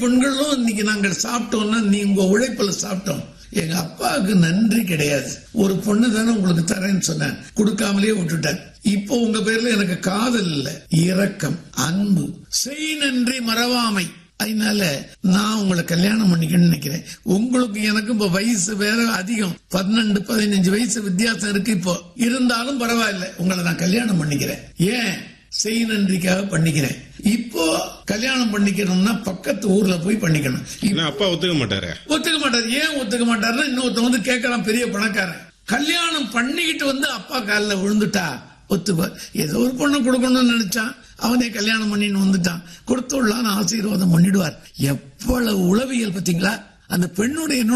பெண்களும் இன்னைக்கு நாங்கள் சாப்பிட்டோம்னா நீ உங்க உழைப்புல சாப்பிட்டோம் எங்க அப்பாவுக்கு நன்றி கிடையாது ஒரு பொண்ணு தானே உங்களுக்கு தரேன்னு சொன்னேன் கொடுக்காமலே விட்டுட்டேன் இப்போ உங்க பேர்ல எனக்கு காதல் இல்ல இரக்கம் அன்பு செய் நன்றி மறவாமை அதனால நான் உங்களை கல்யாணம் பண்ணிக்கணும்னு நினைக்கிறேன் உங்களுக்கு எனக்கு இப்ப வயசு வேற அதிகம் பன்னெண்டு பதினஞ்சு வயசு வித்தியாசம் இருக்கு இப்போ இருந்தாலும் பரவாயில்ல உங்களை நான் கல்யாணம் பண்ணிக்கிறேன் ஏன் செய் நன்றிக்காக பண்ணிக்கிறேன் இப்போ கல்யாணம் பண்ணிக்கணும்னா பக்கத்து ஊர்ல போய் பண்ணிக்கணும் ஏன்னா அப்பா ஒத்துக்க மாட்டாரு ஒத்துக்க மாட்டார் ஏன் ஒத்துக்க மாட்டாருன்னா இன்னொருத்தன் வந்து கேட்கலாம் பெரிய பணக்காரன் கல்யாணம் பண்ணிக்கிட்டு வந்து அப்பா காலில் விழுந்துட்டா ஒத்துப்பார் ஏதோ ஒரு பொண்ணு கொடுக்கணும்னு நினைச்சான் அவனே கல்யாணம் பண்ணின்னு வந்துட்டான் கொடுத்துள்ளான்னு ஆசீர்வாதம் பண்ணிடுவார் எவ்வளவு உளவியல் பாத்தீங்களா அந்த பெண்ணுடைய